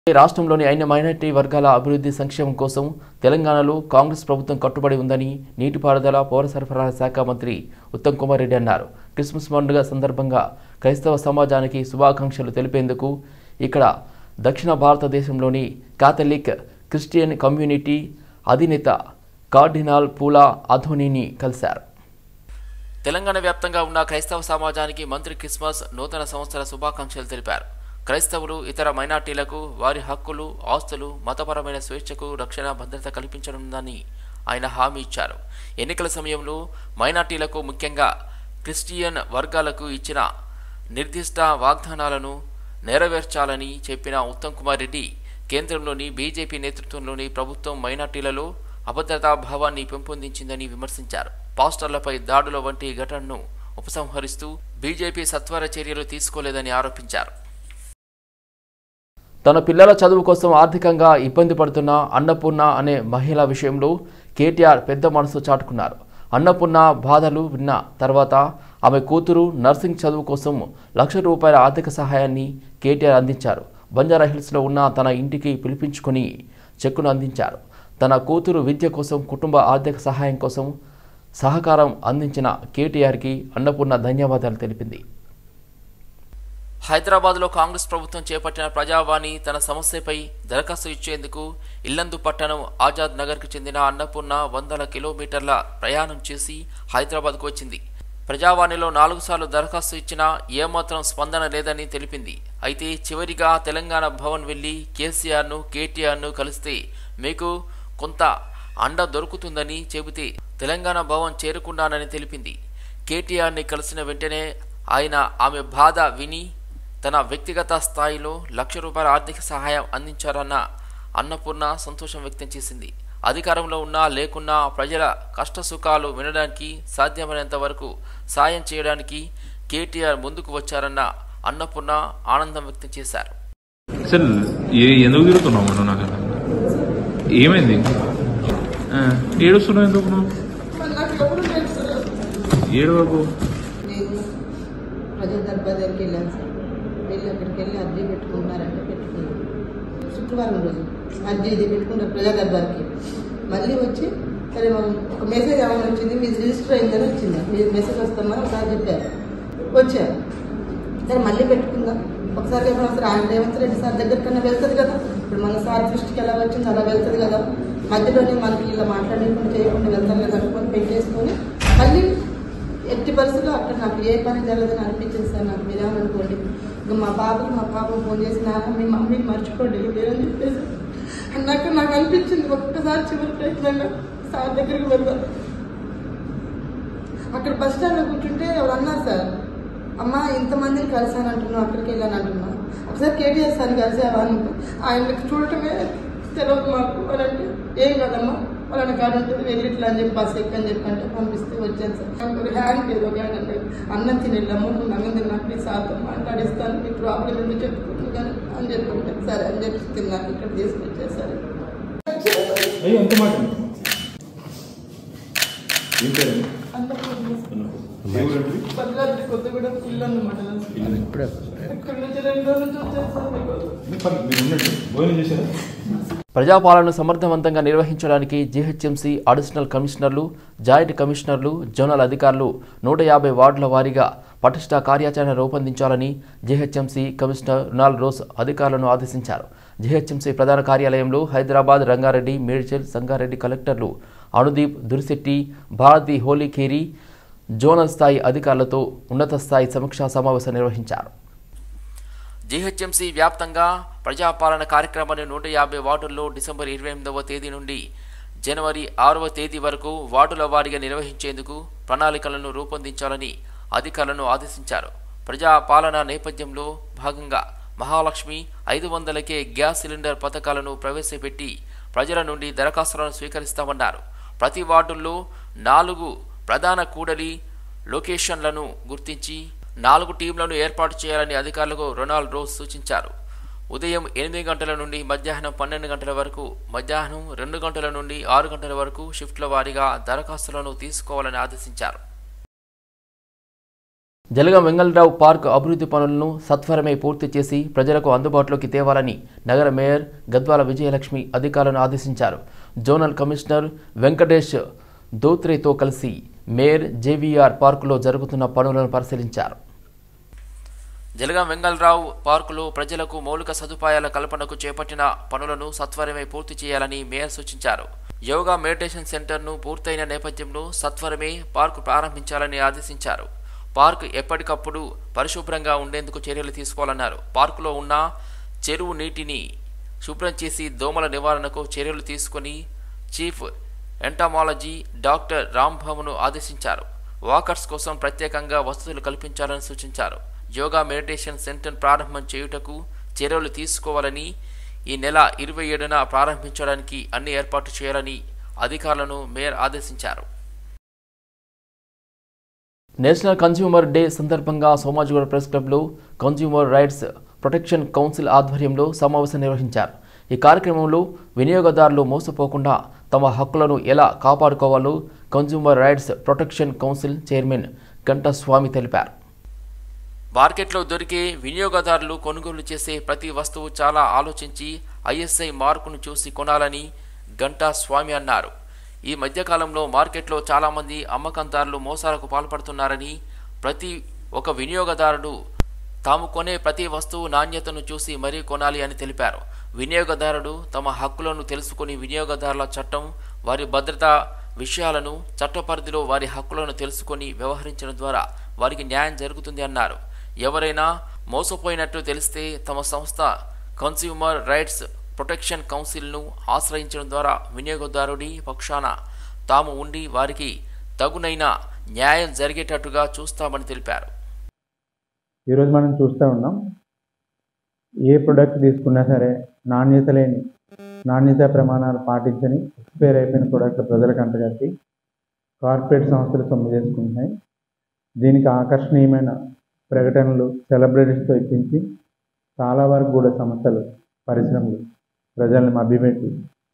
రాష్ట్రంలోని అయిన మైనార్టీ వర్గాల అభివృద్ధి సంక్షేమం కోసం తెలంగాణలో కాంగ్రెస్ ప్రభుత్వం కట్టుబడి ఉందని నీటిపారుదల పౌర సరఫరాల శాఖ మంత్రి ఉత్తమ్ కుమార్ రెడ్డి అన్నారు క్రిస్మస్ పండుగ సందర్భంగా క్రైస్తవ సమాజానికి శుభాకాంక్షలు తెలిపేందుకు ఇక్కడ దక్షిణ భారతదేశంలోని కాథలిక్ క్రిస్టియన్ కమ్యూనిటీ అధినేత కార్డినాల్ పూలా అధోనీని కలిశారు తెలంగాణ వ్యాప్తంగా ఉన్న క్రైస్తవ సమాజానికి మంత్రి క్రిస్మస్ నూతన సంవత్సర శుభాకాంక్షలు తెలిపారు క్రైస్తవులు ఇతర మైనార్టీలకు వారి హక్కులు ఆస్తులు మతపరమైన స్వేచ్ఛకు రక్షణ భద్రత కల్పించనుందని ఆయన హామీ ఇచ్చారు ఎన్నికల సమయంలో మైనార్టీలకు ముఖ్యంగా క్రిస్టియన్ వర్గాలకు ఇచ్చిన నిర్దిష్ట వాగ్దానాలను నెరవేర్చాలని చెప్పిన ఉత్తమ్ కుమార్ రెడ్డి కేంద్రంలోని బీజేపీ నేతృత్వంలోని ప్రభుత్వం మైనార్టీలలో అభద్రతా భావాన్ని పెంపొందించిందని విమర్శించారు పాస్టర్లపై దాడుల వంటి ఘటనను ఉపసంహరిస్తూ బీజేపీ సత్వర చర్యలు తీసుకోలేదని ఆరోపించారు తన పిల్లల చదువు కోసం ఆర్థికంగా ఇబ్బంది పడుతున్న అన్నపూర్ణ అనే మహిళ విషయంలో కేటీఆర్ పెద్ద మనసు చాటుకున్నారు అన్నపూర్ణ బాధలు విన్న తర్వాత ఆమె కూతురు నర్సింగ్ చదువు కోసం లక్ష రూపాయల ఆర్థిక సహాయాన్ని కేటీఆర్ అందించారు బంజారా హిల్స్లో ఉన్న తన ఇంటికి పిలిపించుకొని చెక్కును అందించారు తన కూతురు విద్య కోసం కుటుంబ ఆర్థిక సహాయం కోసం సహకారం అందించిన కేటీఆర్కి అన్నపూర్ణ ధన్యవాదాలు తెలిపింది హైదరాబాద్లో కాంగ్రెస్ ప్రభుత్వం చేపట్టిన ప్రజావాణి తన సమస్యపై దరఖాస్తు ఇచ్చేందుకు ఇల్లందు పట్టణం ఆజాద్ నగర్కు చెందిన అన్నపూర్ణ వందల కిలోమీటర్ల ప్రయాణం చేసి హైదరాబాద్కు వచ్చింది ప్రజావాణిలో నాలుగు సార్లు దరఖాస్తు ఇచ్చినా ఏమాత్రం స్పందన లేదని తెలిపింది అయితే చివరిగా తెలంగాణ భవన్ వెళ్లి కేసీఆర్ను కేటీఆర్ను కలిస్తే మీకు కొంత అండ దొరుకుతుందని చెబితే తెలంగాణ భవన్ చేరుకున్నానని తెలిపింది కేటీఆర్ని కలిసిన వెంటనే ఆయన ఆమె బాధ విని తన వ్యక్తిగత స్థాయిలో లక్ష రూపాయల ఆర్థిక సహాయం అందించారన్న అన్నపూర్ణ సంతోషం వ్యక్తం చేసింది అధికారంలో ఉన్నా లేకున్నా ప్రజల కష్ట సుఖాలు వినడానికి సాధ్యమైనంత వరకు సాయం చేయడానికి కేటీఆర్ ముందుకు వచ్చారన్న అన్నపూర్ణ ఆనందం వ్యక్తం చేశారు అసలు ఏ ఎందుకు తిరుగుతున్నావు మనం నాకు అర్థం కాదు. ఏమైంది ఆ, ఏడుస్తున్నావు ఎందుకు నువ్వు నాకు ఎవరు తెలుసు ఏడు వరకు నేను ప్రజా దర్బార్ దగ్గరికి వెళ్ళాను సార్ వెళ్ళి అక్కడికి వెళ్ళి అర్జీ పెట్టుకున్నారంటే పెట్టుకున్నాను శుక్రవారం రోజు అర్జీ ఇది పెట్టుకున్నారు ప్రజా దర్బార్కి మళ్ళీ వచ్చి సరే మనం ఒక మెసేజ్ ఏమైనా వచ్చింది మీది రిజిస్టర్ అయిందని వచ్చింది మీరు మెసేజ్ వస్తామని ఒకసారి చెప్పారు వచ్చారు సరే మళ్ళీ పెట్టుకుందాం ఒకసారి ఏమైనా వస్తారు ఆయన రేవంత్ రెడ్డి సార్ దగ్గరికన్నా వెళ్తుంది కదా ఇప్పుడు మన సార్ దృష్టికి ఎలా వచ్చింది అలా వెళ్తుంది కదా మధ్యలోనే మనకి ఇలా మాట్లాడకుండా చేయకుండా వెళ్తారు కదా అనుకొని పెట్టేసుకొని మళ్ళీ ఎట్టి పరిస్థితుల్లో అక్కడ నాకు ఏ పని జరగదని అనిపించింది సార్ నాకు మీరేమనుకోండి ఇంకా మా బాబుకి మా పాప ఫోన్ చేసి నాన్న మీ మమ్మీని మర్చిపోండి మీరని చెప్పేసి అన్నాక నాకు అనిపించింది ఒక్కసారి చివరి ప్రయత్నంగా సార్ దగ్గరికి వెళ్దాం అక్కడ బస్ స్టాండ్లో కూర్చుంటే ఎవరు అన్నారు సార్ అమ్మ ఇంతమందిని కలిసాను అంటున్నావు అక్కడికి వెళ్ళాను అంటున్నా ఒకసారి కేటీఆర్ సార్ని కలిసావా అని ఆయనకి చూడటమే తెలియదు మాకు అని అంటే ఏం కదమ్మా వాళ్ళని కాడ ఉంటుంది వెళ్ళి ఇట్లా అని చెప్పి బస్ ఎక్కని చెప్పి అంటే పంపిస్తే వచ్చాను సార్ నాకు ఒక హ్యాండ్ ఏదో ఒక హ్యాండ్ అంటే అన్నం తినేళ్ళమ్మ నువ్వు అన్నం తిన్నాక నీ సార్తో మాట్లాడిస్తాను నీ ప్రాబ్లం ఏంటో చెప్పుకుంటు కానీ అని చెప్పి ఉంటే సరే అని చెప్పి తిన్నాక ఇక్కడ తీసుకొచ్చేసారు అయ్యో ఎంత మాట ఏం పేరు దేవుడండి భద్రాద్రి కొత్తగూడెం ఇల్లు అన్నమాట ఇక్కడ నుంచి రెండు రోజుల నుంచి వచ్చాను సార్ మీకు మీరు ఉన్నట్టు భోజనం చేశారా ప్రజాపాలనను సమర్థవంతంగా నిర్వహించడానికి జీహెచ్ఎంసీ అడిషనల్ కమిషనర్లు జాయింట్ కమిషనర్లు జోనల్ అధికారులు నూట యాభై వార్డుల వారీగా పటిష్ట కార్యాచరణ రూపొందించాలని జీహెచ్ఎంసీ కమిషనర్ రునాల్ రోస్ అధికారులను ఆదేశించారు జీహెచ్ఎంసీ ప్రధాన కార్యాలయంలో హైదరాబాద్ రంగారెడ్డి మేడ్చల్ సంగారెడ్డి కలెక్టర్లు అనుదీప్ దురిశెట్టి భారతి హోలీకేరి జోనల్ స్థాయి అధికారులతో ఉన్నత స్థాయి సమీక్షా సమావేశం నిర్వహించారు జీహెచ్ఎంసీ వ్యాప్తంగా ప్రజాపాలన కార్యక్రమాన్ని నూట యాభై వార్డుల్లో డిసెంబర్ ఇరవై ఎనిమిదవ తేదీ నుండి జనవరి ఆరవ తేదీ వరకు వార్డుల వారీగా నిర్వహించేందుకు ప్రణాళికలను రూపొందించాలని అధికారులను ఆదేశించారు ప్రజాపాలన నేపథ్యంలో భాగంగా మహాలక్ష్మి ఐదు వందలకే గ్యాస్ సిలిండర్ పథకాలను ప్రవేశపెట్టి ప్రజల నుండి దరఖాస్తులను స్వీకరిస్తామన్నారు ప్రతి వార్డుల్లో నాలుగు ప్రధాన కూడలి లొకేషన్లను గుర్తించి నాలుగు టీంలను ఏర్పాటు చేయాలని అధికారులకు రొనాల్డ్ రోజ్ సూచించారు ఉదయం ఎనిమిది గంటల నుండి మధ్యాహ్నం పన్నెండు గంటల వరకు మధ్యాహ్నం రెండు గంటల నుండి ఆరు గంటల వరకు షిఫ్ట్ల వారీగా దరఖాస్తులను తీసుకోవాలని ఆదేశించారు జలగం వెంగళరావు పార్క్ అభివృద్ధి పనులను సత్వరమే పూర్తి చేసి ప్రజలకు అందుబాటులోకి తేవాలని నగర మేయర్ గద్వాల విజయలక్ష్మి అధికారులను ఆదేశించారు జోనల్ కమిషనర్ వెంకటేష్ దోత్రేతో కలిసి మేయర్ జేవీఆర్ పార్కులో జరుగుతున్న పనులను పరిశీలించారు జలగం వెంగళరావు పార్కులో ప్రజలకు మౌలిక సదుపాయాల కల్పనకు చేపట్టిన పనులను సత్వరమే పూర్తి చేయాలని మేయర్ సూచించారు యోగా మెడిటేషన్ సెంటర్ను పూర్తయిన నేపథ్యంలో సత్వరమే పార్కు ప్రారంభించాలని ఆదేశించారు పార్క్ ఎప్పటికప్పుడు పరిశుభ్రంగా ఉండేందుకు చర్యలు తీసుకోవాలన్నారు పార్కులో ఉన్న చెరువు నీటిని శుభ్రం చేసి దోమల నివారణకు చర్యలు తీసుకొని చీఫ్ ఎంటామాలజీ డాక్టర్ రాంభవను ఆదేశించారు వాకర్స్ కోసం ప్రత్యేకంగా వసతులు కల్పించాలని సూచించారు యోగా మెడిటేషన్ సెంటర్ ప్రారంభం చేయుటకు చర్యలు తీసుకోవాలని ఈ నెల ఇరవై ఏడున ప్రారంభించడానికి అన్ని ఏర్పాటు చేయాలని అధికారులను మేయర్ ఆదేశించారు నేషనల్ కన్స్యూమర్ డే సందర్భంగా సోమాజిగూడ ప్రెస్ క్లబ్లో కన్స్యూమర్ రైట్స్ ప్రొటెక్షన్ కౌన్సిల్ ఆధ్వర్యంలో సమావేశం నిర్వహించారు ఈ కార్యక్రమంలో వినియోగదారులు మోసపోకుండా తమ హక్కులను ఎలా కాపాడుకోవాలో consumer rights protection council chairman Gantaswamy తెలిపారు మార్కెట్లో దొరికే వినియోగదారులు కొనుగోలు చేసే ప్రతి వస్తువు చాలా ఆలోచించి ఐఎస్ఐ మార్కును చూసి కొనాలని గంటా స్వామి అన్నారు ఈ మధ్యకాలంలో మార్కెట్లో చాలామంది అమ్మకందారులు మోసాలకు పాల్పడుతున్నారని ప్రతి ఒక వినియోగదారుడు తాము కొనే ప్రతి వస్తువు నాణ్యతను చూసి మరీ కొనాలి అని తెలిపారు వినియోగదారుడు తమ హక్కులను తెలుసుకుని వినియోగదారుల చట్టం వారి భద్రత విషయాలను చట్ట పరిధిలో వారి హక్కులను తెలుసుకొని వ్యవహరించడం ద్వారా వారికి న్యాయం జరుగుతుంది అన్నారు ఎవరైనా మోసపోయినట్టు తెలిస్తే తమ సంస్థ కన్స్యూమర్ రైట్స్ ప్రొటెక్షన్ కౌన్సిల్ను ఆశ్రయించడం ద్వారా వినియోగదారుడి పక్షాన తాము ఉండి వారికి తగునైన న్యాయం జరిగేటట్టుగా చూస్తామని తెలిపారు ఈరోజు మనం చూస్తూ ఉన్నాం ఏ ప్రొడక్ట్ తీసుకున్నా సరే నాణ్యత లేని నాణ్యత ప్రమాణాలు పాటించని ఎక్స్పైర్ అయిపోయిన ప్రొడక్ట్ ప్రజలకు అంటగట్టి కార్పొరేట్ సంస్థలు సొమ్ము చేసుకుంటున్నాయి దీనికి ఆకర్షణీయమైన ప్రకటనలు సెలబ్రిటీస్తో ఇప్పించి చాలా వరకు కూడా సంస్థలు పరిశ్రమలు ప్రజల్ని మభ్యపెట్టి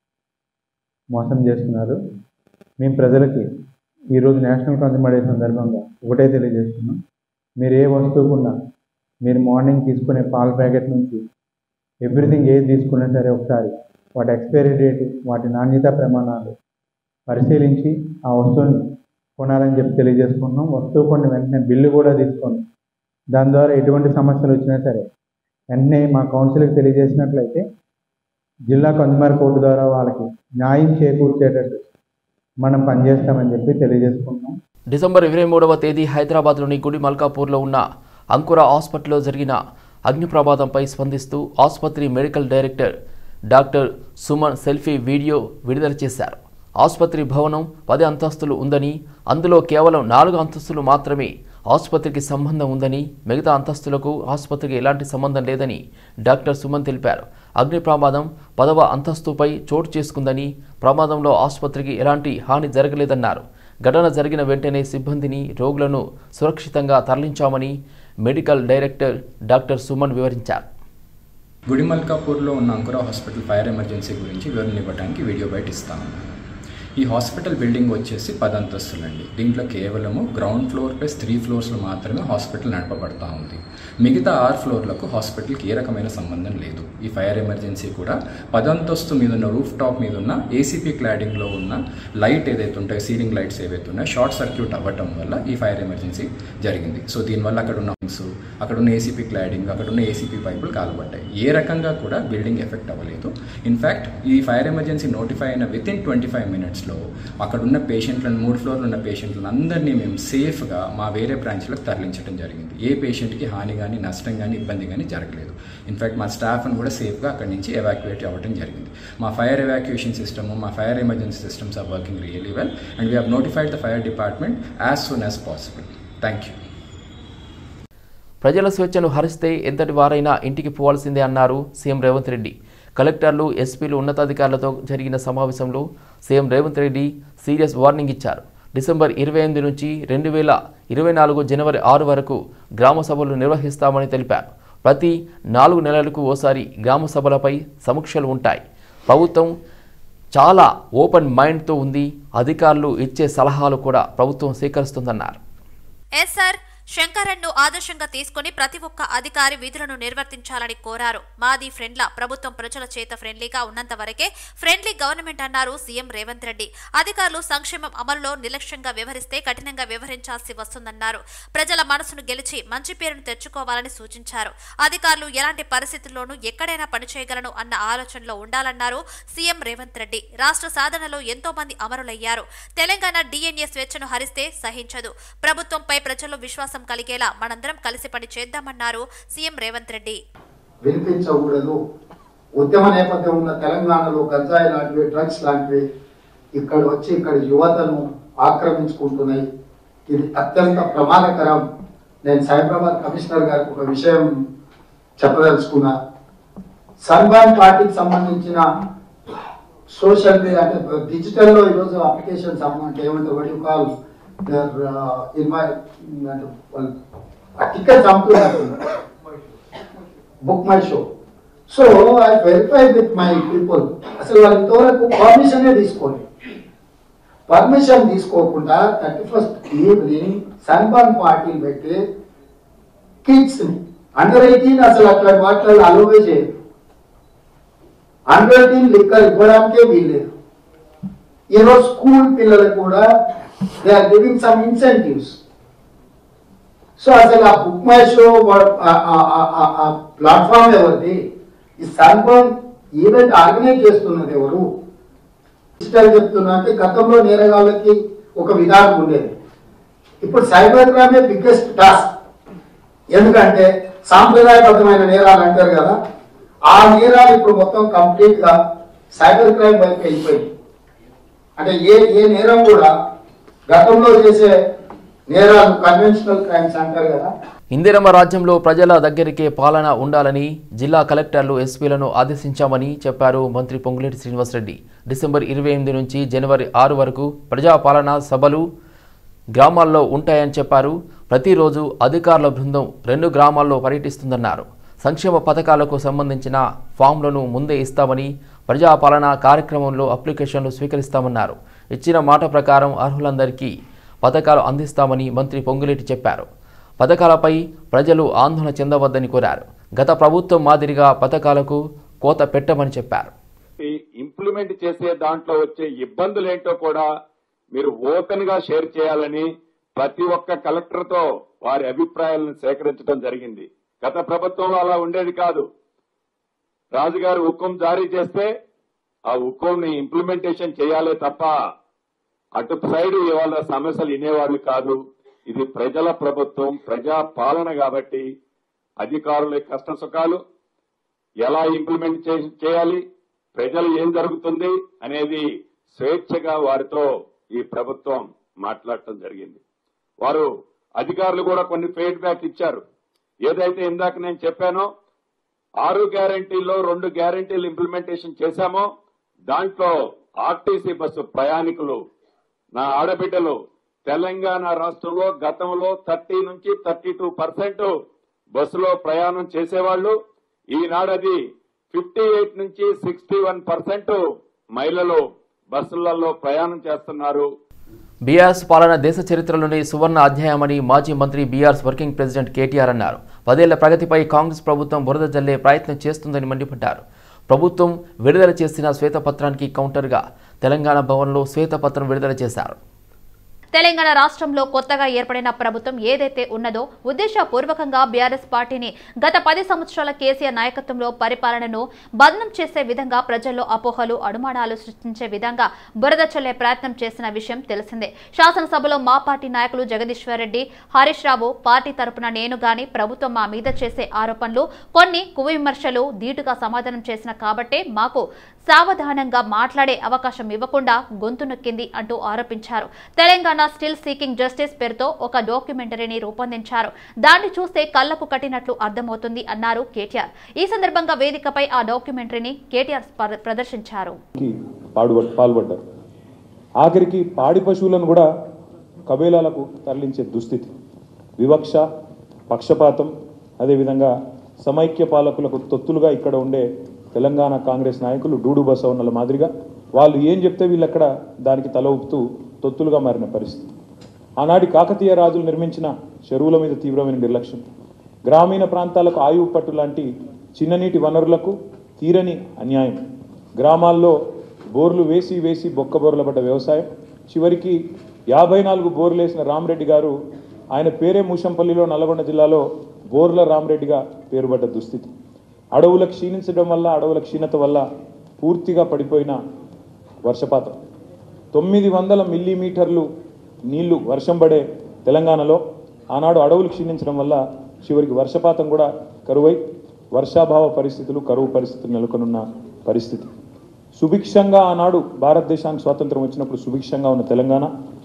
మోసం చేస్తున్నారు మేము ప్రజలకి ఈరోజు నేషనల్ కన్జ్యూమర్ డే సందర్భంగా ఒకటే తెలియజేస్తున్నాం మీరు ఏ వస్తువుకున్నా మీరు మార్నింగ్ తీసుకునే పాల ప్యాకెట్ నుంచి ఎవ్రీథింగ్ ఏది తీసుకున్నా సరే ఒకసారి వాటి ఎక్స్పైరీ డేట్ వాటి నాణ్యత ప్రమాణాలు పరిశీలించి ఆ వస్తువుని కొనాలని చెప్పి తెలియజేసుకుంటున్నాం వస్తువు కొన్ని వెంటనే బిల్లు కూడా తీసుకోండి దాని ద్వారా ఎటువంటి సమస్యలు వచ్చినా సరే వెంటనే మా కౌన్సిల్కి తెలియజేసినట్లయితే జిల్లా కన్జ్యూమర్ కోర్టు ద్వారా వాళ్ళకి న్యాయం చేకూర్చేటట్టు మనం పనిచేస్తామని చెప్పి తెలియజేసుకుంటున్నాం డిసెంబర్ ఇరవై మూడవ తేదీ హైదరాబాద్లోని గుడి మల్కాపూర్లో ఉన్న అంకుర హాస్పిటల్లో జరిగిన అగ్ని ప్రమాదంపై స్పందిస్తూ ఆసుపత్రి medical director doctor Suman selfie video విడుదల చేశారు ఆసుపత్రి భవనం పది అంతస్తులు ఉందని అందులో కేవలం నాలుగు అంతస్తులు మాత్రమే ఆసుపత్రికి సంబంధం ఉందని మిగతా అంతస్తులకు ఆసుపత్రికి ఎలాంటి సంబంధం లేదని డాక్టర్ సుమన్ తెలిపారు అగ్ని ప్రమాదం పదవ అంతస్తుపై చోటు చేసుకుందని ప్రమాదంలో ఆసుపత్రికి ఎలాంటి హాని జరగలేదన్నారు ఘటన జరిగిన వెంటనే సిబ్బందిని రోగులను సురక్షితంగా తరలించామని మెడికల్ డైరెక్టర్ డాక్టర్ సుమన్ వివరించారు గుడిమల్కాపూర్లో ఉన్న అంకుర హాస్పిటల్ ఫైర్ ఎమర్జెన్సీ గురించి వివరణ ఇవ్వడానికి వీడియో బయట ఇస్తాను ఈ హాస్పిటల్ బిల్డింగ్ వచ్చేసి పది అంతస్తులండి దీంట్లో కేవలము గ్రౌండ్ ఫ్లోర్ ప్లస్ త్రీ ఫ్లోర్స్లో మాత్రమే హాస్పిటల్ నడపబడతా ఉంది మిగతా ఆరు ఫ్లోర్లకు హాస్పిటల్కి ఏ రకమైన సంబంధం లేదు ఈ ఫైర్ ఎమర్జెన్సీ కూడా పదంతస్తు మీద ఉన్న రూఫ్ టాప్ మీద ఉన్న ఏసీపీ క్లాడింగ్లో ఉన్న లైట్ ఏదైతే ఉంటాయో సీలింగ్ లైట్స్ ఏవైతే ఉన్నాయో షార్ట్ సర్క్యూట్ అవ్వటం వల్ల ఈ ఫైర్ ఎమర్జెన్సీ జరిగింది సో దీనివల్ల అక్కడ ఉన్న homes, అక్కడ ఉన్న ఏసీపీ క్లాడింగ్ అక్కడ ఉన్న ఏసీపీ పైపులు కాలుపడ్డాయి ఏ రకంగా కూడా బిల్డింగ్ ఎఫెక్ట్ అవ్వలేదు ఇన్ఫ్యాక్ట్ ఈ ఫైర్ ఎమర్జెన్సీ నోటిఫై అయిన విత్ ఇన్ ట్వంటీ ఫైవ్ మినిట్స్లో అక్కడ ఉన్న పేషెంట్లను మూడు ఫ్లోర్లు ఉన్న పేషెంట్లను అందరినీ మేము సేఫ్గా మా వేరే బ్రాంచ్లకు తరలించడం జరిగింది ఏ పేషెంట్కి హాని కానీ నష్టం కానీ ఇబ్బంది కానీ జరగలేదు ఇన్ఫ్యాక్ట్ మా స్టాఫ్ని కూడా సేఫ్గా అక్కడి నుంచి ఎవాక్యుయేట్ అవ్వడం జరిగింది మా ఫైర్ ఎవాక్యుయేషన్ సిస్టమ్ మా fire emergency systems are working really well and we have notified the fire department as soon as possible thank you ప్రజల స్వేచ్ఛను హరిస్తే ఎంతటి వారైనా ఇంటికి పోవాల్సిందే అన్నారు సీఎం రేవంత్ రెడ్డి కలెక్టర్లు ఎస్పీలు ఉన్నతాధికారులతో జరిగిన సమావేశంలో CM Revanth Reddy serious warning ఇచ్చారు డిసెంబర్ ఇరవై ఎనిమిది నుంచి రెండు వేల ఇరవై నాలుగు జనవరి ఆరు వరకు గ్రామ సభలు నిర్వహిస్తామని తెలిపారు ప్రతి నాలుగు నెలలకు ఓసారి గ్రామ సభలపై సమీక్షలు ఉంటాయి ప్రభుత్వం చాలా ఓపెన్ మైండ్తో ఉంది అధికారులు ఇచ్చే సలహాలు కూడా ప్రభుత్వం స్వీకరిస్తుందన్నారు ఎస్ సార్ శంకరన్ను ఆదర్శంగా తీసుకుని ప్రతి ఒక్క అధికారి విధులను నిర్వర్తించాలని కోరారు మాది ఫ్రెండ్ల ప్రభుత్వం ప్రజల చేత ఫ్రెండ్లీగా ఉన్నంత వరకే ఫ్రెండ్లీ గవర్నమెంట్ అన్నారు సీఎం రేవంత్ రెడ్డి అధికారులు సంక్షేమం అమలులో నిర్లక్ష్యంగా వ్యవహరిస్తే కఠినంగా వ్యవహరించాల్సి వస్తుందన్నారు ప్రజల మనసును గెలిచి మంచి పేరును తెచ్చుకోవాలని సూచించారు అధికారులు ఎలాంటి పరిస్థితుల్లోనూ ఎక్కడైనా పనిచేయగలను అన్న ఆలోచనలో ఉండాలన్నారు సీఎం రేవంత్ రెడ్డి రాష్ట్ర సాధనలో ఎంతో మంది అమరులయ్యారు తెలంగాణ డిఎన్ఏ స్వేచ్ఛను హరిస్తే సహించదు ప్రభుత్వంపై ప్రజల్లో విశ్వాసం కలిగేలా మనందరం కలిసి పని చేద్దామన్నారు సీఎం రేవంత్ రెడ్డి వినిపించకూడదు ఉద్యమ నేపథ్యం ఉన్న తెలంగాణలో గంజాయి లాంటివి డ్రగ్స్ లాంటివి ఇక్కడ వచ్చి ఇక్కడ యువతను ఆక్రమించుకుంటున్నాయి ఇది అత్యంత ప్రమాదకరం నేను సైబరాబాద్ కమిషనర్ గారికి ఒక విషయం చెప్పదలుచుకున్నా సన్బాన్ పార్టీకి సంబంధించిన సోషల్ మీడియా అంటే డిజిటల్లో ఈరోజు అప్లికేషన్స్ అమౌంట్ ఏమంటే వడి కాల్ ఇన్వై అంటే వాళ్ళు ఆ టికెట్స్ అమ్ముతున్నారు book my show so I verify with my people అసలు వాళ్ళు ఇంతవరకు పర్మిషనే తీసుకోండి పర్మిషన్ తీసుకోకుండా థర్టీ ఫస్ట్ ఈవినింగ్ సన్బర్న్ పార్టీలు పెట్టి కిడ్స్ అండర్ ఎయిటీన్ అసలు అట్లాంటి వాటిలో అలోవే చేయరు అండర్ ఎయిటీన్ లిక్కర్ ఇవ్వడానికే వీల్లేదు ఈరోజు స్కూల్ పిల్లలకు కూడా they are giving some incentives so అసలు ఆ బుక్ మై షో ప్లాట్ఫామ్ ఎవరిది ఈ సర్బన్ ఈవెంట్ ఆర్గనైజ్ చేస్తున్నది ఎవరు డిజిటల్ చెప్తున్నా అంటే గతంలో నేరగాళ్ళకి ఒక విధానం ఉండేది ఇప్పుడు సైబర్ క్రైమే బిగ్గెస్ట్ టాస్క్ ఎందుకంటే సాంప్రదాయబద్ధమైన నేరాలు అంటారు కదా ఆ నేరాలు ఇప్పుడు మొత్తం కంప్లీట్ గా సైబర్ క్రైమ్ వైపు వెళ్ళిపోయింది అంటే ఏ ఏ నేరం కూడా గతంలో చేసే నేరాలు కన్వెన్షనల్ క్రైమ్స్ అంటారు కదా ఇందిరమ్మ రాజ్యంలో ప్రజల దగ్గరికే పాలన ఉండాలని జిల్లా కలెక్టర్లు ఎస్పీలను ఆదేశించామని చెప్పారు మంత్రి పొంగులేటి శ్రీనివాసరెడ్డి డిసెంబర్ ఇరవై ఎనిమిది నుంచి జనవరి ఆరు వరకు ప్రజాపాలన సభలు గ్రామాల్లో ఉంటాయని చెప్పారు ప్రతిరోజు అధికారుల బృందం రెండు గ్రామాల్లో పర్యటిస్తుందన్నారు సంక్షేమ పథకాలకు సంబంధించిన ఫామ్లను ముందే ఇస్తామని ప్రజాపాలన కార్యక్రమంలో అప్లికేషన్లు స్వీకరిస్తామన్నారు ఇచ్చిన మాట ప్రకారం అర్హులందరికీ పథకాలు అందిస్తామని మంత్రి పొంగులేటి చెప్పారు పథకాలపై ప్రజలు ఆందోళన చెందవద్దని కోరారు గత ప్రభుత్వం మాదిరిగా పథకాలకు కోత పెట్టమని చెప్పారు ఇంప్లిమెంట్ చేసే దాంట్లో వచ్చే ఇబ్బందులు ఏంటో కూడా మీరు ఓపెన్ గా షేర్ చేయాలని ప్రతి ఒక్క కలెక్టర్ తో వారి అభిప్రాయాలను సేకరించడం జరిగింది గత ప్రభుత్వంలో అలా ఉండేది కాదు రాజుగారు హుకుం జారీ చేస్తే ఆ హుకుంని ఇంప్లిమెంటేషన్ చేయాలే తప్ప అటు సైడ్ ఇవాళ సమస్యలు వినేవాళ్ళు కాదు ఇది ప్రజల ప్రభుత్వం ప్రజా పాలన కాబట్టి అధికారుల కష్ట సుఖాలు ఎలా ఇంప్లిమెంట్ చే- చేయాలి ప్రజలు ఏం జరుగుతుంది అనేది స్వేచ్ఛగా వారితో ఈ ప్రభుత్వం మాట్లాడటం జరిగింది వారు అధికారులు కూడా కొన్ని ఫీడ్బ్యాక్ ఇచ్చారు ఏదైతే ఇందాక నేను చెప్పానో ఆరు గ్యారంటీల్లో రెండు గ్యారంటీలు ఇంప్లిమెంటేషన్ చేశామో దాంట్లో ఆర్టీసీ బస్సు ప్రయాణికులు నా ఆడబిడ్డలు తెలంగాణ రాష్ట్రంలో గతంలో థర్టీ నుంచి థర్టీ టూ పర్సెంట్ బస్సులో ప్రయాణం చేసేవాళ్లు ఈనాడు అది ఫిఫ్టీ ఎయిట్ నుంచి సిక్స్టీ వన్ పర్సెంట్ మహిళలు బస్సులలో ప్రయాణం చేస్తున్నారు బీఆర్ఎస్ పాలన దేశ చరిత్రలోని సువర్ణ అధ్యాయమని మాజీ మంత్రి బీఆర్ఎస్ వర్కింగ్ ప్రెసిడెంట్ కేటీఆర్ అన్నారు పదేళ్ల ప్రగతిపై కాంగ్రెస్ ప్రభుత్వం బురద జల్లే ప్రయత్నం చేస్తుందని మండిపడ్డారు ప్రభుత్వం విడుదల చేసిన శ్వేతపత్రానికి కౌంటర్గా తెలంగాణ భవన్లో శ్వేతపత్రం విడుదల చేశారు తెలంగాణ రాష్ట్రంలో కొత్తగా ఏర్పడిన ప్రభుత్వం ఏదైతే ఉన్నదో ఉద్దేశపూర్వకంగా బీఆర్ఎస్ పార్టీని గత పది సంవత్సరాల కేసీఆర్ నాయకత్వంలో పరిపాలనను బంధనం చేసే విధంగా ప్రజల్లో అపోహలు అనుమానాలు సృష్టించే విధంగా బురద చల్లే ప్రయత్నం చేసిన విషయం తెలిసిందే శాసనసభలో మా పార్టీ నాయకులు జగదీశ్వర్ రెడ్డి హరీష్ రావు పార్టీ తరపున నేను గాని ప్రభుత్వం మా మీద చేసే ఆరోపణలు కొన్ని కువిమర్శలు ధీటుగా సమాధానం చేసిన కాబట్టే మాకు సావధానంగా మాట్లాడే అవకాశం ఇవ్వకుండా గొంతు నొక్కింది అంటూ ఆరోపించారు తెలంగాణ స్టిల్ సీకింగ్ జస్టిస్ పేరుతో ఒక డాక్యుమెంటరీని రూపొందించారు దాన్ని చూస్తే కళ్లకు కట్టినట్లు అర్థమవుతుంది అన్నారు కేటీఆర్ ఈ సందర్భంగా వేదికపై ఆ డాక్యుమెంటరీని కేటీఆర్ ప్ర- ప్రదర్శించారు కి పాడు పాల్పడ్డారు ఆఖరికి పాడి పశువులను కూడా కబేలాలకు తరలించే దుస్థితి వివక్ష పక్షపాతం అదేవిధంగా సమైక్య పాలకులకు తొత్తులుగా ఇక్కడ ఉండే తెలంగాణ కాంగ్రెస్ నాయకులు డూడు బసవన్నల మాదిరిగా వాళ్ళు ఏం చెప్తే వీళ్ళు అక్కడ దానికి తల ఊపుతూ తొత్తులుగా మారిన పరిస్థితి ఆనాటి కాకతీయ రాజులు నిర్మించిన చెరువుల మీద తీవ్రమైన నిర్లక్ష్యం గ్రామీణ ప్రాంతాలకు ఆయువు పట్టు లాంటి చిన్ననీటి వనరులకు తీరని అన్యాయం గ్రామాల్లో బోర్లు వేసి వేసి బొక్క బోర్ల పడ్డ వ్యవసాయం చివరికి యాభై నాలుగు బోర్లు వేసిన రామరెడ్డి గారు ఆయన పేరే మూషంపల్లిలో నల్గొండ జిల్లాలో బోర్ల రామరెడ్డిగా పేరుపడ్డ దుస్థితి అడవుల క్షీణించడం వల్ల అడవుల క్షీణత వల్ల పూర్తిగా పడిపోయిన వర్షపాతం తొమ్మిది వందల మిల్లీమీటర్లు నీళ్లు వర్షం పడే తెలంగాణలో ఆనాడు అడవులు క్షీణించడం వల్ల చివరికి వర్షపాతం కూడా కరువై వర్షాభావ పరిస్థితులు కరువు పరిస్థితులు నెలకొనున్న పరిస్థితి సుభిక్షంగా ఆనాడు భారతదేశానికి స్వాతంత్రం వచ్చినప్పుడు సుభిక్షంగా ఉన్న తెలంగాణ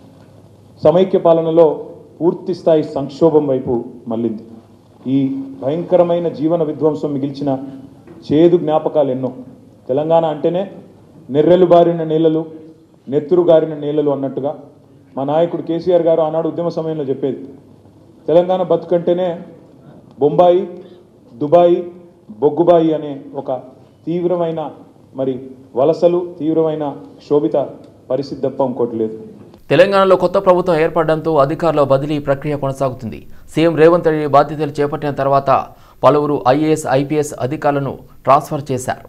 సమైక్య పాలనలో పూర్తి స్థాయి సంక్షోభం వైపు మళ్ళింది ఈ భయంకరమైన జీవన విధ్వంసం మిగిల్చిన చేదు జ్ఞాపకాలు ఎన్నో తెలంగాణ అంటేనే నెర్రెలు బారిన నీళ్ళలు నెత్తురు గారిన నీళ్ళలు అన్నట్టుగా మా నాయకుడు కేసీఆర్ గారు ఆనాడు ఉద్యమ సమయంలో చెప్పేది తెలంగాణ బతుకంటేనే బొంబాయి దుబాయి బొగ్గుబాయి అనే ఒక తీవ్రమైన మరి వలసలు తీవ్రమైన క్షోభిత పరిస్థితి తప్ప ఇంకోటి లేదు తెలంగాణలో కొత్త ప్రభుత్వం ఏర్పడడంతో అధికారుల బదిలీ ప్రక్రియ కొనసాగుతుంది సీఎం రేవంత్ రెడ్డి బాధ్యతలు చేపట్టిన తర్వాత పలువురు ఐఏఎస్ ఐపీఎస్ అధికారులను ట్రాన్స్ఫర్ చేశారు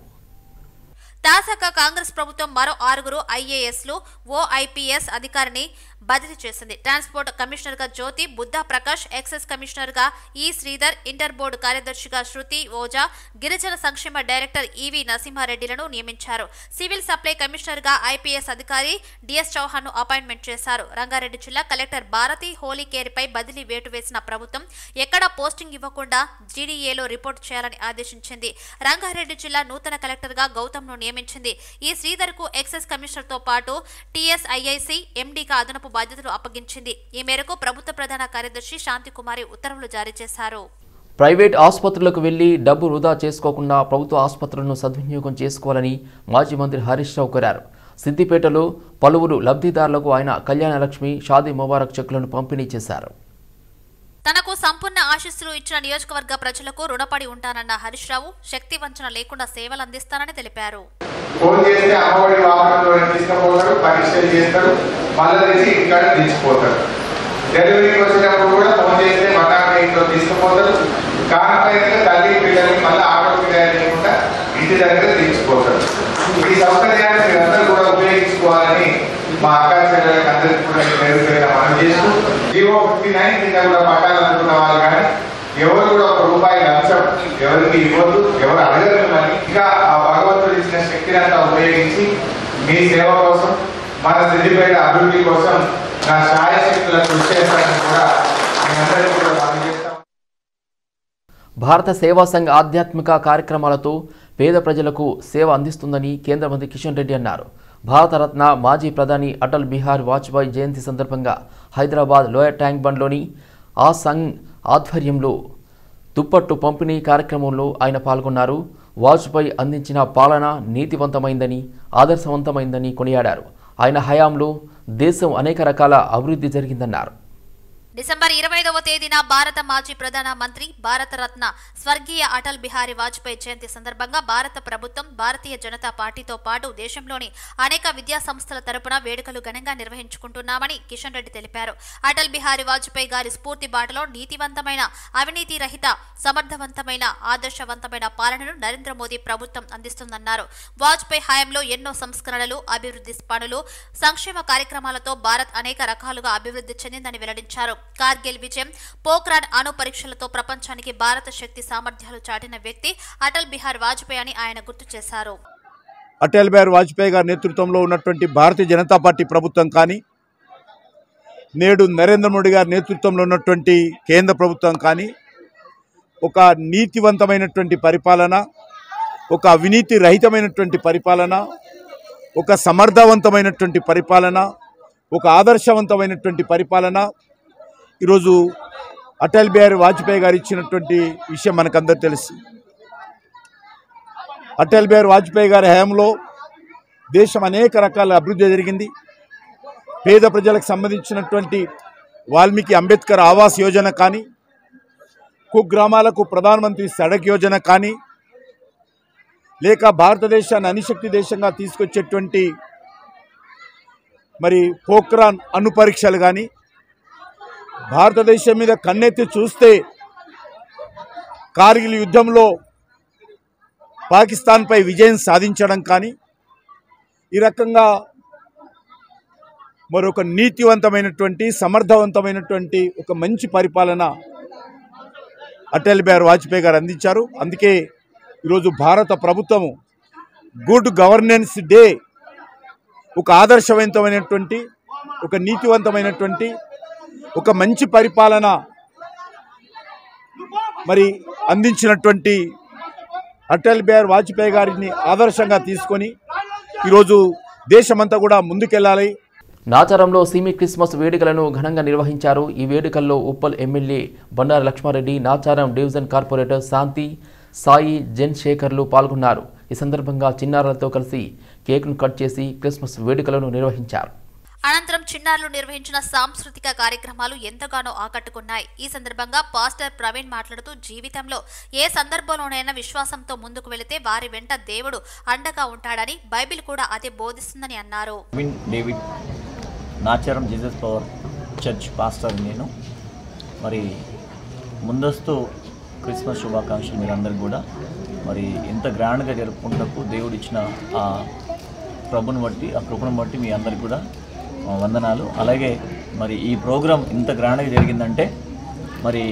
తాజాగా కాంగ్రెస్ ప్రభుత్వం మరో ఆరుగురు ఐఏఎస్లు ఓ ఐపీఎస్ అధికారిని బదిలీ చేసింది ట్రాన్స్పోర్ట్ కమిషనర్ గా జ్యోతి బుద్ధా ప్రకాష్ ఎక్సైజ్ కమిషనర్ గా ఈ శ్రీధర్ ఇంటర్ బోర్డు కార్యదర్శిగా శృతి ఓజా గిరిజన సంక్షేమ డైరెక్టర్ ఈవి నరసింహారెడ్డిలను నియమించారు సివిల్ సప్లై కమిషనర్ గా ఐపీఎస్ అధికారి డిఎస్ చౌహాన్ ను అపాయింట్మెంట్ చేశారు రంగారెడ్డి జిల్లా కలెక్టర్ భారతి హోలీకేరిపై బదిలీ వేటు వేసిన ప్రభుత్వం ఎక్కడా పోస్టింగ్ ఇవ్వకుండా జీడీఏలో రిపోర్ట్ చేయాలని ఆదేశించింది రంగారెడ్డి జిల్లా నూతన కలెక్టర్ గా గౌతమ్ ను నియమించింది ఈ శ్రీధర్ కు ఎక్సైజ్ కమిషనర్ తో పాటు టీఎస్ఐఐసి ఎండీగా అదనపు బాధ్యతలు అప్పగించింది ఈ మేరకు ప్రభుత్వ ప్రధాన కార్యదర్శి శాంతికుమారి ఉత్తర్వులు జారీ చేశారు ప్రైవేట్ ఆసుపత్రులకు వెళ్లి డబ్బు వృధా చేసుకోకుండా ప్రభుత్వ ఆసుపత్రులను సద్వినియోగం చేసుకోవాలని మాజీ మంత్రి హరీష్ రావు కోరారు సిద్దిపేటలో పలువురు లబ్ధిదారులకు ఆయన కళ్యాణలక్ష్మి షాదీ ముబారక్ చెక్కులను పంపిణీ చేశారు తనకు సంపూర్ణ ఆశీస్సులు ఇచ్చిన నియోజకవర్గ ప్రజలకు రుణపడి ఉంటానన్న హరీష్ రావు శక్తి వంచన లేకుండా సేవలు అందిస్తానని తెలిపారు ఫోన్ చేస్తే అమ్మఒడి వాహనంలో తీసుకుపోతాడు పరీక్షలు చేస్తాడు మళ్ళీ తెచ్చి ఇంటికాడ దించిపోతాడు డెలివరీకి వచ్చేటప్పుడు కూడా ఫోన్ చేస్తే మటాన్ని ఇంట్లో తీసుకుపోతాడు కాకపోతే తల్లి పిల్లల్ని మళ్ళీ ఆటోకి లేకుండా ఇంటి దగ్గర దించిపోతాడు ఈ సౌకర్యాన్ని మీరందరూ కూడా ఉపయోగించుకోవాలని మా అక్క చెల్లెలకి అందరికీ కూడా నేను పేరు పేరున మనం చేస్తూ జీవో ఫిఫ్టీ నైన్ కింద కూడా పట్టాలు అనుకున్న వాళ్ళు కానీ ఎవరు కూడా ఒక రూపాయి లంచం ఎవరికి ఇవ్వద్దు ఎవరు అడగరు అని ఇంకా ఆ భగవంతుడు ఇచ్చిన శక్తిని అంతా ఉపయోగించి మీ సేవ కోసం మన సిద్దిపేట అభివృద్ధి కోసం నా శాయశక్తుల కృషి చేస్తానని కూడా మీ అందరికీ కూడా మనం చేస్తాం భారత సేవా సంఘ్ ఆధ్యాత్మిక కార్యక్రమాలతో పేద ప్రజలకు సేవ అందిస్తుందని కేంద్ర మంత్రి కిషన్ రెడ్డి అన్నారు భారతరత్న మాజీ ప్రధాని అటల్ బిహార్ వాజ్పేయి జయంతి సందర్భంగా హైదరాబాద్ లోయర్ ట్యాంక్ బండ్లోని ఆ సంఘ్ ఆధ్వర్యంలో దుప్పట్టు పంపిణీ కార్యక్రమంలో ఆయన పాల్గొన్నారు వాజ్పేయి అందించిన పాలన నీతివంతమైందని ఆదర్శవంతమైందని కొనియాడారు ఆయన హయాంలో దేశం అనేక రకాల అభివృద్ధి జరిగిందన్నారు డిసెంబర్ ఇరవై ఐదవ తేదీన భారత మాజీ ప్రధాన మంత్రి భారతరత్న స్వర్గీయ అటల్ బిహారీ వాజ్పేయి జయంతి సందర్భంగా భారత ప్రభుత్వం భారతీయ జనతా పార్టీతో పాటు దేశంలోని అనేక విద్యా సంస్థల తరపున వేడుకలు ఘనంగా నిర్వహించుకుంటున్నామని కిషన్ రెడ్డి తెలిపారు అటల్ బిహారీ వాజ్పేయి గారి స్ఫూర్తి బాటలో నీతివంతమైన అవినీతి రహిత సమర్థవంతమైన ఆదర్శవంతమైన పాలనను నరేంద్ర మోదీ ప్రభుత్వం అందిస్తుందన్నారు వాజ్పేయి హయాంలో ఎన్నో సంస్కరణలు అభివృద్ధి పనులు సంక్షేమ కార్యక్రమాలతో భారత్ అనేక రకాలుగా అభివృద్ధి చెందిందని వెల్లడించారు కార్గిల్ విజయం పోఖ్రాన్ అణు పరీక్షలతో ప్రపంచానికి భారత శక్తి సామర్థ్యాలు చాటిన వ్యక్తి అటల్ బిహార్ వాజ్పేయి అని ఆయన గుర్తు చేశారు అటల్ బిహారీ వాజ్పేయి గారి నేతృత్వంలో ఉన్నటువంటి భారతీయ జనతా పార్టీ ప్రభుత్వం కానీ నేడు నరేంద్ర మోడీ గారి నేతృత్వంలో ఉన్నటువంటి కేంద్ర ప్రభుత్వం కానీ ఒక నీతివంతమైనటువంటి పరిపాలన ఒక అవినీతి రహితమైనటువంటి పరిపాలన ఒక సమర్థవంతమైనటువంటి పరిపాలన ఒక ఆదర్శవంతమైనటువంటి పరిపాలన ఈరోజు అటల్ బిహారీ వాజ్పేయి గారు ఇచ్చినటువంటి విషయం మనకందరూ తెలుసు అటల్ బిహారీ వాజ్పేయి గారి హయాంలో దేశం అనేక రకాల అభివృద్ధి జరిగింది పేద ప్రజలకు సంబంధించినటువంటి వాల్మీకి అంబేద్కర్ ఆవాస్ యోజన కానీ కుగ్రామాలకు ప్రధానమంత్రి సడక్ యోజన కానీ లేక భారతదేశాన్ని అణుశక్తి దేశంగా తీసుకొచ్చేటువంటి మరి పోఖ్రాన్ అణు పరీక్షలు కానీ భారతదేశం మీద కన్నెత్తి చూస్తే కార్గిల్ యుద్ధంలో పాకిస్తాన్పై విజయం సాధించడం కానీ ఈ రకంగా మరొక నీతివంతమైనటువంటి సమర్థవంతమైనటువంటి ఒక మంచి పరిపాలన అటల్ బిహారీ వాజ్పేయి గారు అందించారు అందుకే ఈరోజు భారత ప్రభుత్వము గుడ్ గవర్నెన్స్ డే ఒక ఆదర్శవంతమైనటువంటి ఒక నీతివంతమైనటువంటి ఒక మంచి పరిపాలన మరి అందించినటువంటి అటల్ బిహారీ వాజ్పేయి గారిని ఆదర్శంగా తీసుకొని ఈరోజు దేశమంతా కూడా ముందుకెళ్ళాలి నాచారంలో సిమి క్రిస్మస్ వేడుకలను ఘనంగా నిర్వహించారు ఈ వేడుకల్లో Uppal MLA Bandaru Lakshmareddy Nacharam division corporator Shanti Sai జెన్ శేఖర్లు పాల్గొన్నారు ఈ సందర్భంగా చిన్నారులతో కలిసి కేక్ను కట్ చేసి క్రిస్మస్ వేడుకలను నిర్వహించారు అనంతరం చిన్నారులు నిర్వహించిన సాంస్కృతిక కార్యక్రమాలు ఎంతగానో ఆకట్టుకున్నాయి ఈ సందర్భంగా పాస్టర్ ప్రవీణ్ మాట్లాడుతూ జీవితంలో ఏ సందర్భంలోనైనా విశ్వాసంతో ముందుకు వెళితే వారి వెంట దేవుడు అండగా ఉంటాడని బైబిల్ కూడా అదే బోధిస్తుందని అన్నారు విన్ David Nacharam Jesus power church pastor నేను మరి ముందస్తు క్రిస్మస్ శుభాకాంక్షలు మీరందరికీ కూడా మరి ఎంత గ్రాండ్గా జరుపుకుంటకు దేవుడు ఇచ్చిన ఆ ప్రభుని బట్టి ఆ కృపను బట్టి మీ అందరికి కూడా ఆ, వందనాలు అలాగే మరి ఈ ప్రోగ్రాం ఇంత గ్రాండ్గా జరిగిందంటే మరి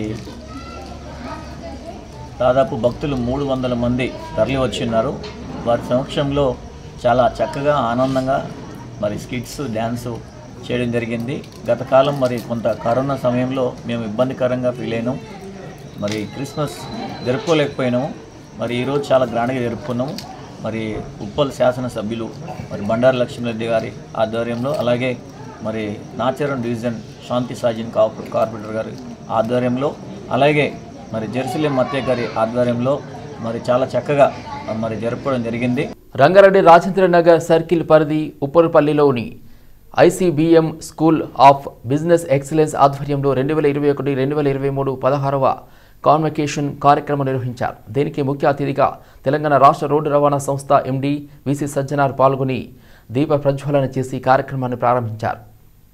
దాదాపు భక్తులు మూడు వందల మంది తరలి వచ్చిన్నారు వారి సమక్షంలో చాలా చక్కగా ఆనందంగా మరి స్కిట్స్ డ్యాన్సు చేయడం జరిగింది గత కాలం మరి కొంత కరోనా సమయంలో మేము ఇబ్బందికరంగా ఫీల్ అయినాం మరి క్రిస్మస్ జరుపుకోలేకపోయినాము మరి ఈరోజు చాలా గ్రాండ్గా జరుపుకున్నాము మరి ఉప్పల్ శాసనసభ్యులు మరి బండారు లక్ష్మీరెడ్డి గారి ఆధ్వర్యంలో అలాగే మరి నాచారం డివిజన్ శాంతి సాజిన్ కార్పొ కార్పొరేటర్ గారి ఆధ్వర్యంలో అలాగే మరి జెరూసలేం మత్తయ్య గారి ఆధ్వర్యంలో మరి చాలా చక్కగా మరి జరుపుకోవడం జరిగింది రంగారెడ్డి రాజేంద్ర నగర్ సర్కిల్ పరిధి ఉప్పరపల్లిలోని ICBM school of business excellence ఆధ్వర్యంలో రెండు వేల ఇరవై ఒకటి రెండు వేల ఇరవై మూడు పదహారవ కాన్వకేషన్ కార్యక్రమం నిర్వహించారు దీనికి ముఖ్య అతిథిగా తెలంగాణ రాష్ట్ర రోడ్డు రవాణా సంస్థ ఎండీ విసి సజ్జనార్ పాల్గొని దీప ప్రజ్వలన చేసి కార్యక్రమాన్ని ప్రారంభించారు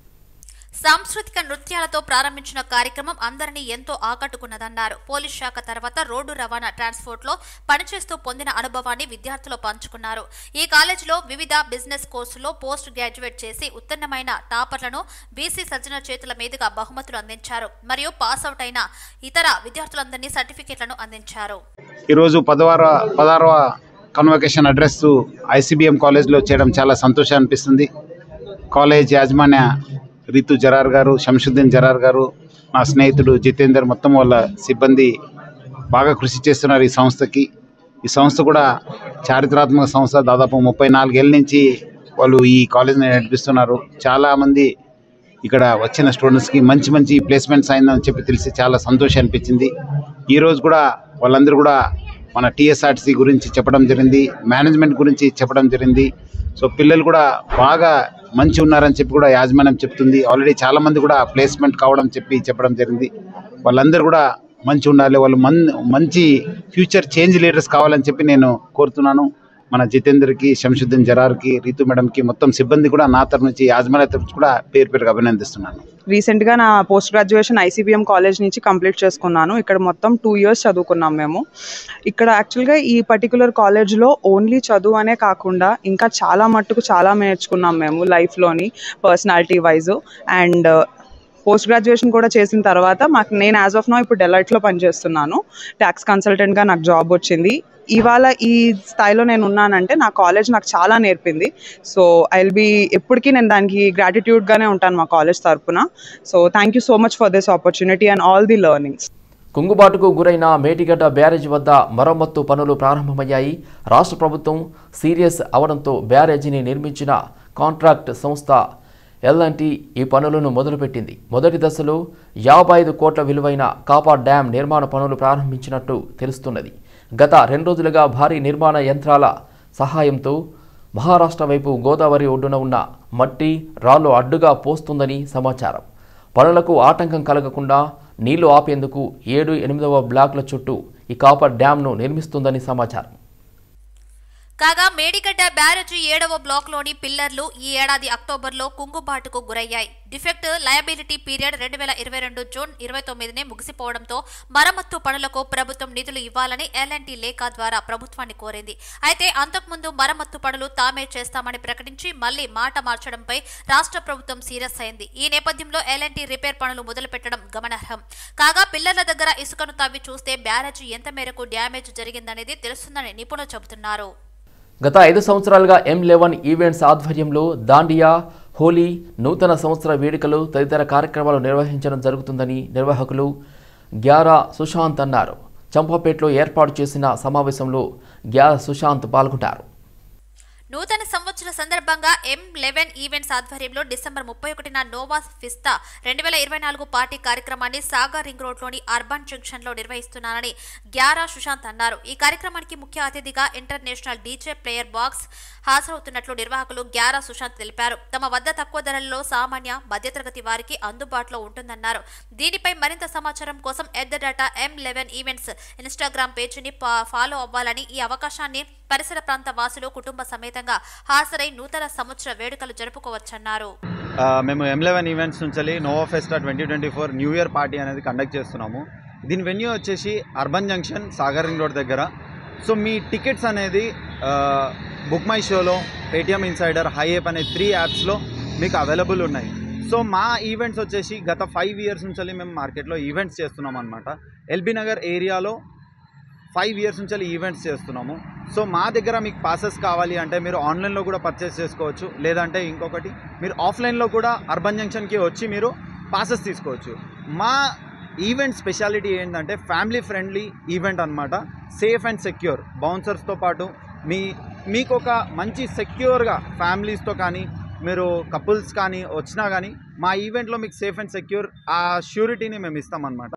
సాంస్కృతిక నృత్యాలతో ప్రారంభించిన కార్యక్రమం అందరినీ ఎంతో ఆకట్టుకున్నదన్నారు పోలీస్ శాఖ తర్వాత రోడ్డు రవాణా ట్రాన్స్పోర్ట్ లో పనిచేస్తూ పొందిన అనుభవాన్ని విద్యార్థులు పంచుకున్నారు ఈ కాలేజీలో వివిధ బిజినెస్ కోర్సులో పోస్ట్ గ్రాడ్యుయేట్ చేసి ఉత్తన్నమైన టాపర్లను బీసీ సజ్జన చేతుల మీదుగా బహుమతులు అందించారు మరియు పాస్ అవుట్ అయిన ఇతర విద్యార్థులందరినీ సర్టిఫికెట్లను అందించారు ఈరోజు పదవార పదహారవ కన్వకేషన్ అడ్రస్ ఐసీబీఎం కాలేజ్లో చేయడం చాలా సంతోషం అనిపిస్తుంది కాలేజ్ యాజమాన్య రితు జరార్ గారు శంషుద్దీన్ జరార్ గారు నా స్నేహితుడు జితేందర్ మొత్తం వాళ్ళ సిబ్బంది బాగా కృషి చేస్తున్నారు ఈ సంస్థకి ఈ సంస్థ కూడా చారిత్రాత్మక సంస్థ దాదాపు ముప్పై నాలుగేళ్ళ నుంచి వాళ్ళు ఈ కాలేజ్ని నడిపిస్తున్నారు చాలామంది ఇక్కడ వచ్చిన స్టూడెంట్స్కి మంచి మంచి ప్లేస్మెంట్స్ అయిందని చెప్పి తెలిసి చాలా సంతోషం అనిపించింది ఈరోజు కూడా వాళ్ళందరూ కూడా మన టీఎస్ఆర్టీసీ గురించి చెప్పడం జరిగింది మేనేజ్మెంట్ గురించి చెప్పడం జరిగింది సో పిల్లలు కూడా బాగా మంచి ఉన్నారని చెప్పి కూడా యాజమాన్యం చెప్తుంది ఆల్రెడీ చాలామంది కూడా ప్లేస్మెంట్ కావడం చెప్పి చెప్పడం జరిగింది వాళ్ళందరూ కూడా మంచి ఉండాలి వాళ్ళు మన్ మంచి ఫ్యూచర్ చేంజ్ లీడర్స్ కావాలని చెప్పి నేను కోరుతున్నాను మన జితేందర్కి శంషుద్దీన్ జరార్కి రీతు మేడంకి మొత్తం సిబ్బంది కూడా నా తరఫు నుంచి యాజమాన్య తరఫు నుంచి కూడా పేరు పేరుగా అభినందిస్తున్నాను రీసెంట్గా నా పోస్ట్ గ్రాడ్యుయేషన్ ఐసీబీఎం కాలేజ్ నుంచి కంప్లీట్ చేసుకున్నాను ఇక్కడ మొత్తం టూ ఇయర్స్ చదువుకున్నాం మేము ఇక్కడ యాక్చువల్గా ఈ పర్టికులర్ కాలేజ్లో ఓన్లీ చదువు అనే కాకుండా ఇంకా చాలా మట్టుకు చాలా నేర్చుకున్నాం మేము లైఫ్లోని personality wise and post graduation కూడా చేసిన తర్వాత మాకు నేను యాజ్ ఆఫ్ నో ఇప్పుడు డెలైట్లో పనిచేస్తున్నాను ట్యాక్స్ కన్సల్టెంట్గా నాకు జాబ్ వచ్చింది ఇవాళ ఈ స్థాయిలో నేను ఉన్నానంటే నా కాలేజ్ నాకు చాలా నేర్పింది సో ఐ విల్ బీ ఎప్పటికీ నేను దానికి గ్రాటిట్యూడ్గానే ఉంటాను మా కాలేజ్ తరపున so thank you so much for this opportunity and all the learnings కుంగుబాటుకు గురైన మేటిగడ్డ బ్యారేజ్ వద్ద మరమ్మత్తు పనులు ప్రారంభమయ్యాయి రాష్ట్ర ప్రభుత్వం సీరియస్ అవడంతో బ్యారేజీని నిర్మించిన కాంట్రాక్ట్ సంస్థ ఎల్ఎన్టీ ఈ పనులను మొదలుపెట్టింది మొదటి దశలో యాభై ఐదు కోట్ల విలువైన కాపా డ్యాం నిర్మాణ పనులు ప్రారంభించినట్టు తెలుస్తున్నది గత రెండు రోజులుగా భారీ నిర్మాణ యంత్రాల సహాయంతో మహారాష్ట్ర వైపు గోదావరి ఒడ్డున ఉన్న మట్టి రాళ్ళు అడ్డుగా పోస్తుందని సమాచారం పనులకు ఆటంకం కలగకుండా నీళ్లు ఆపేందుకు ఏడు ఎనిమిదవ బ్లాక్ల చుట్టూ ఈ కాపర్ డ్యాంను నిర్మిస్తుందని సమాచారం కాగా మేడిగడ్డ బ్యారేజీ ఏడవ బ్లాక్లోని పిల్లర్లు ఈ ఏడాది అక్టోబర్లో కుంగుబాటుకు గురయ్యాయి డిఫెక్ట్ లయబిలిటీ పీరియడ్ రెండు వేల ఇరవై రెండు జూన్ ఇరవై తొమ్మిదినే ముగిసిపోవడంతో మరమ్మత్తు పనులకు ప్రభుత్వం నిధులు ఇవ్వాలని ఎల్ఎన్టీ లేఖ ద్వారా ప్రభుత్వాన్ని కోరింది అయితే అంతకుముందు మరమ్మత్తు పనులు తామే చేస్తామని ప్రకటించి మళ్లీ మాట మార్చడంపై రాష్ట్ర ప్రభుత్వం సీరియస్ అయింది ఈ నేపథ్యంలో ఎల్ఎన్టీ రిపేర్ పనులు మొదలుపెట్టడం గమనార్హం కాగా పిల్లర్ల దగ్గర ఇసుకను తవ్వి చూస్తే బ్యారేజీ ఎంత మేరకు డ్యామేజ్ జరిగిందనేది తెలుస్తుందని నిపుణులు చెబుతున్నారు గత ఐదు సంవత్సరాలుగా ఎం లెవెన్ ఈవెంట్స్ ఆధ్వర్యంలో దాండియా హోలీ నూతన సంవత్సర వేడుకలు తదితర కార్యక్రమాలు నిర్వహించడం జరుగుతుందని నిర్వాహకులు గ్యారా సుశాంత్ అన్నారు చంపాపేటలో ఏర్పాటు చేసిన సమావేశంలో గ్యారా సుశాంత్ పాల్గొన్నారు నూతన సంవత్సర సందర్భంగా ఎం లెవెన్ ఈవెంట్స్ ఆధ్వర్యంలో డిసెంబర్ ముప్పై ఒకటిన నోవా ఫిస్తా రెండు వేల ఇరవై నాలుగు పార్టీ కార్యక్రమాన్ని సాగర్ రింగ్ రోడ్లోని అర్బన్ జంక్షన్ లో నిర్వహిస్తున్నానని గ్యారా సుశాంత్ అన్నారు ఈ కార్యక్రమానికి ముఖ్య అతిథిగా ఇంటర్నేషనల్ డీజే ప్లేయర్ బాక్స్ హాజరవుతున్నట్లు నిర్వాహకులు గ్యారా సుశాంత్ తెలిపారు తమ వద్ద తక్కువ ధరలలో సామాన్య మధ్యతరగతి వారికి అందుబాటులో ఉంటుందన్నారు దీనిపై మరింత సమాచారం కోసం at the data M eleven events Instagram పేజీని పా- ఫాలో అవ్వాలని ఈ అవకాశాన్ని పరిసర ప్రాంత వాసులు కుటుంబ సమేతంగా హాజరై నూతన సంవత్సర వేడుకలు జరుపుకోవచ్చన్నారు ఆ, మేము ఎం లెవెన్ ఈవెంట్స్ నుంచి Nova Festa twenty twenty four new year party అనేది కండక్ట్ చేస్తున్నాము దీని వెన్యూ వచ్చేసి urban junction Sagar ring road దగ్గర సో మీ టికెట్స్ అనేది ఆ, బుక్ మై షోలో పేటిఎం ఇన్సైడర్ హైఏప్ అనే త్రీ యాప్స్లో మీకు అవైలబుల్ ఉన్నాయి సో మా ఈవెంట్స్ వచ్చేసి గత ఫైవ్ ఇయర్స్ నుంచి మేము మార్కెట్లో ఈవెంట్స్ చేస్తున్నాం అనమాట ఎల్బీ నగర్ ఏరియాలో ఫైవ్ ఇయర్స్ నుంచి ఈవెంట్స్ చేస్తున్నాము సో మా దగ్గర మీకు పాసెస్ కావాలి అంటే మీరు ఆన్లైన్లో కూడా పర్చేస్ చేసుకోవచ్చు లేదంటే ఇంకొకటి మీరు ఆఫ్లైన్లో కూడా అర్బన్ జంక్షన్కి వచ్చి మీరు పాసెస్ తీసుకోవచ్చు మా ఈవెంట్ స్పెషాలిటీ ఏంటంటే ఫ్యామిలీ ఫ్రెండ్లీ ఈవెంట్ అనమాట సేఫ్ అండ్ సెక్యూర్ బౌన్సర్స్తో పాటు మీ మీకు ఒక మంచి సెక్యూర్గా ఫ్యామిలీస్తో కానీ మీరు కపుల్స్ కానీ వచ్చినా కానీ మా ఈవెంట్లో మీకు సేఫ్ అండ్ సెక్యూర్ ఆ ష్యూరిటీని మేము ఇస్తామన్నమాట